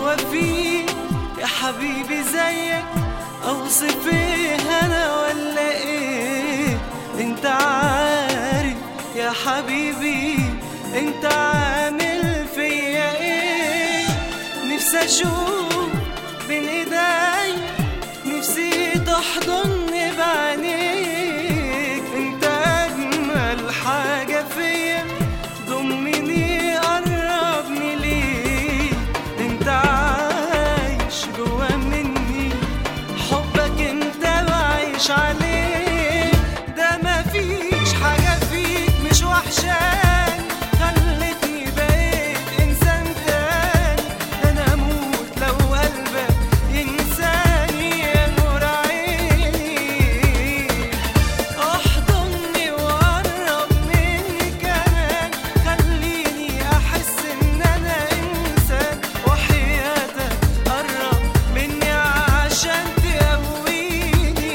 هو في يا حبيبي زيك اوصف ايه انا ولا ايه انت عارف يا حبيبي انت عامل فيا ايه نفسي اشوف بين ايدي نفسي تحضني بعينيك انت اجمل حاجه فيا ضمني قربني ليك انت عايش جوا مني حبك انت بعيش عليه ده مفيش حاجه فيك مش وحشاني خلتني بقيت انسان تاني انا اموت لو قلبك ينساني يا نور عيني احضني وقرب مني كمان خليني احس ان انا انسان وحياتك قرب مني عشان تقويني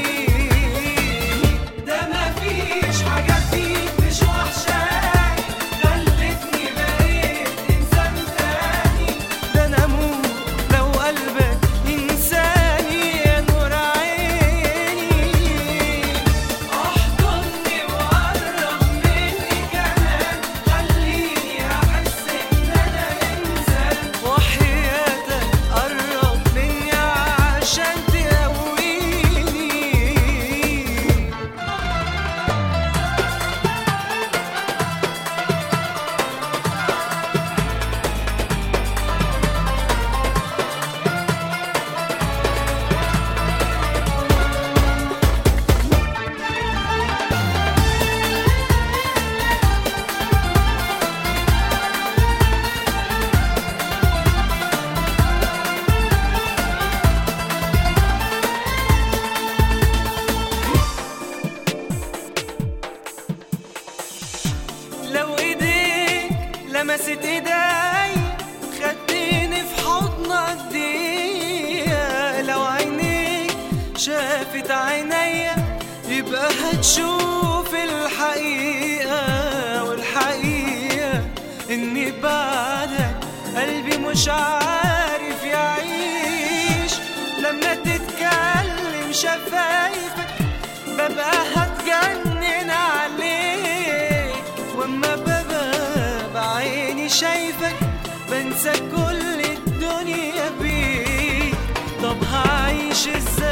ده مفيش حاجه فيك مش وحشاني خلتني بقيت انسان تاني ده انا اموت لو قلبك ينساني يا نور عيني احضني وقرب مني كمان خليني احس ان انا انسان وحياتك قرب مني عشان تقويني لو ايديك لمست ايدي خدتني في حضنك دي لو عينيك شافت عينيا يبقى هتشوف الحقيقة والحقيقة اني بعدك قلبي مش عارف يعيش لما تتكلم شفايفك ببقى هتجنن عليك واما ببقى بعيني شايفك بنسى كل الدنيا بيك طب هعيش ازاي